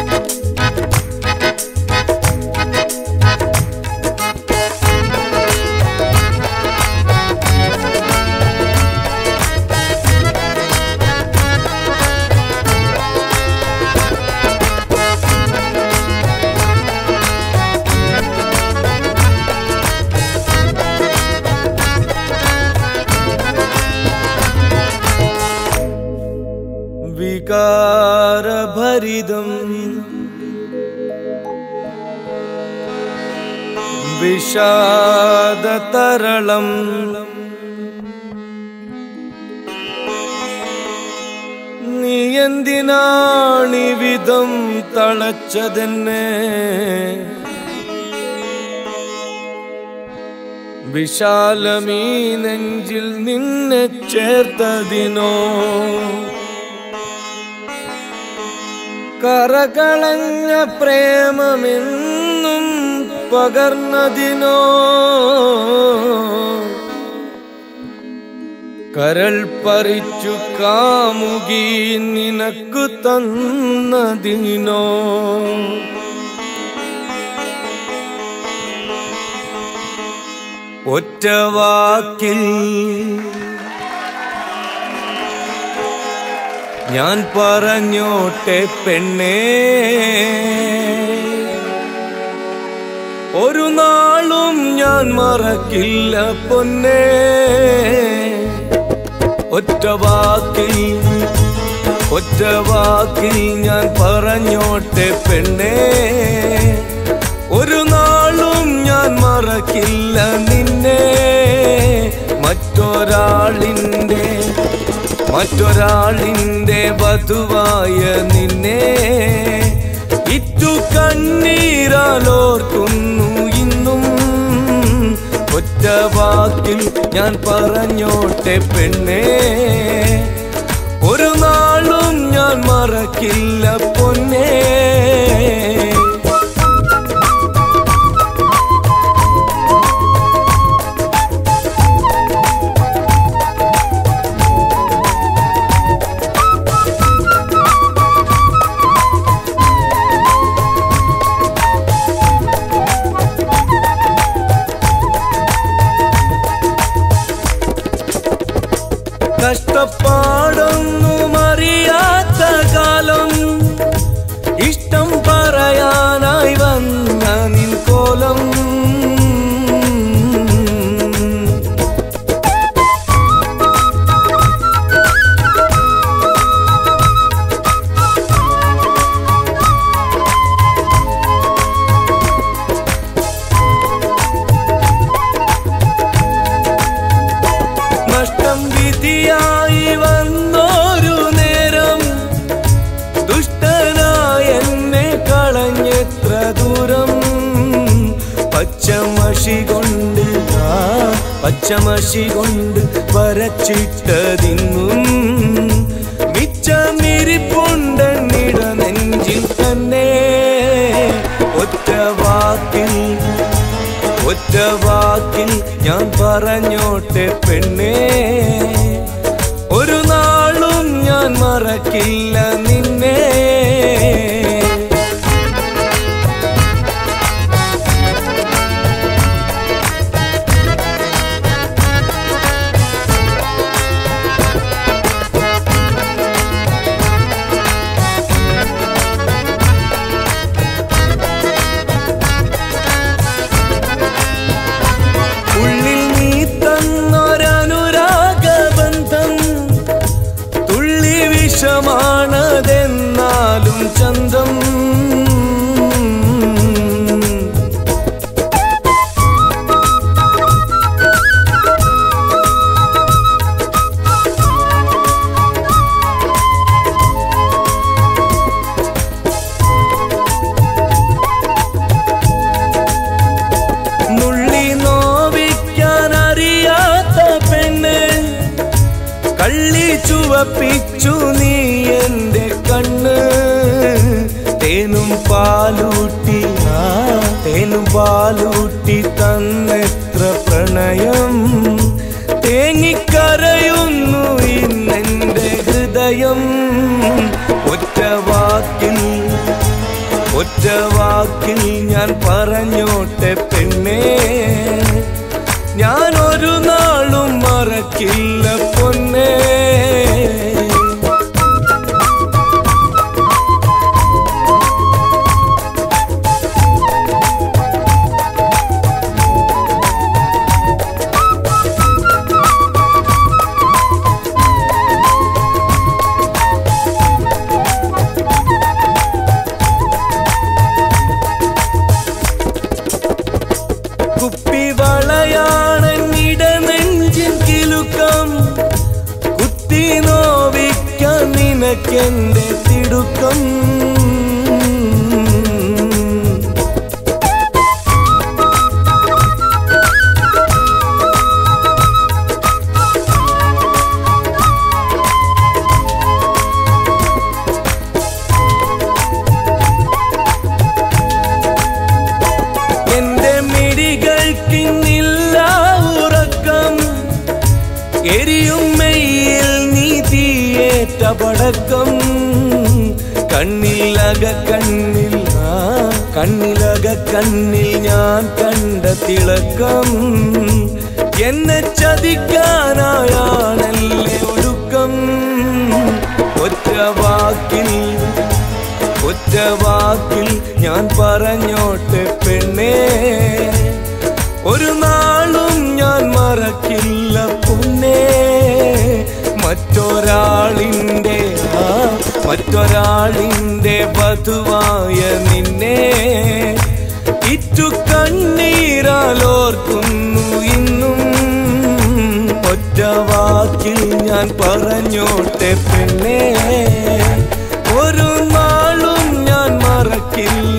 വികാരഭരിതം വിഷാദതരളം നീ എന്തിനാണിവിധം തളച്ചതെന്നെ വിശാലമീ നെഞ്ചിൽ നിന്നെ ചേർത്തതിനോ കറകളഞ്ഞ പ്രേമമെന്നും പകർന്നതിനോ കരൾ പറിച്ചു കാമുകി നിനക്കു തന്നതിനോ ഒറ്റ വാക്കിൽ ഞാൻ പറഞ്ഞോട്ടെ പെണ്ണേ ഒരു നാളും ഞാൻ മറക്കില്ല പൊന്നേ ഒറ്റ വാക്കിൽ ഒറ്റ വാക്കിൽ ഞാൻ പറഞ്ഞോട്ടെ പെണ്ണേ ഒരു നാളും ഞാൻ മറക്കില്ല നിന്നെ മറ്റൊരാളിൻ്റെ മറ്റൊരാളിൻ്റെ വധുവായ നിന്നെ ഇറ്റു കണ്ണീരാലോർക്കുന്നു ഇന്നും ഒറ്റ വാക്കിൽ ഞാൻ പറഞ്ഞോട്ടെ പെണ്ണേ ഒരു നാളും ഞാൻ മറക്കില്ല പൊന്നേ കഷ്ടപ്പാടൊന്നും അറിയാത്ത കാലം ഇഷ്ടം പറയാനായി വന്ന നിൻ കോലം നഷ്ടം വിധിയായി വന്നൊരു നേരം ദുഷ്ടനായ എന്നെ കളഞ്ഞെത്ര ദൂരം പച്ചമഷി കൊണ്ട് ആ പച്ചമഷി കൊണ്ട് വരച്ചിട്ടതിന്നും മിച്ചമിരിപ്പുണ്ടെന്നിട നെഞ്ചിൽ തന്നെ ഒറ്റ വാക്കിൽ ഒറ്റ വാക്കിൽ ഞാൻ പറഞ്ഞോട്ടെ പെണ്ണേ ഒരു നാളും ഞാൻ മറക്കില്ല നിന്നെ ഉള്ളിൽ നീ തന്നൊരനുരാഗബന്ധം തുള്ളി വിഷമാണതെന്നാലും ചന്തം നുള്ളി നോവിക്കാൻ അറിയാത്ത പെണ്ണ് കള്ളി ചുവപ്പിച്ചു നീ എന്റെ കണ്ണ് തേനും പാലൂട്ടി ആ തേനും പാലൂട്ടി തന്നെത്ര പ്രണയം തേങ്ങിക്കരയുന്നു ഇന്നെന്റെ ഹൃദയം ഒറ്റ വാക്കിൽ ഒറ്റ വാക്കിൽ ഞാൻ പറഞ്ഞോട്ടെ പെണ്ണേ ഞാൻ ഒരു നാളും മറക്കില്ല പൊന്നേ കുപ്പി വളയാണെന്നിട നെഞ്ചിൻ കിലുക്കം കുത്തി നോവിക്കാൻ നിനക്കെന്റെ തിടുക്കം എന്റെ മിടികൾക്കിന്നില്ല ഉറക്കം എരിയും മെയ്യിൽ നീ തീയേറ്റ പടക്കം കണ്ണിലക കണ്ണിൽ ആ കണ്ണിലക കണ്ണിൽ ഞാൻ കണ്ട തിളക്കം എന്നെ ചതിക്കാനായാണല്ലേ ഒടുക്കം ഒറ്റ വാക്കിൽ ഒറ്റ വാക്കിൽ ഞാൻ പറഞ്ഞോട്ടെ പെണ്ണേ ഒരു നാളും ഞാൻ മറക്കില്ല പൊന്നേ മറ്റൊരാളിൻ്റെ ആ മറ്റൊരാളിൻ്റെ വധുവായ നിന്നെ ഇറ്റു കണ്ണീരാലോർക്കുന്നു ഇന്നും ഒറ്റ വാക്കിൽ ഞാൻ പറഞ്ഞോട്ടെ പെണ്ണേ ഒരു നാളും ഞാൻ മറക്കില്ല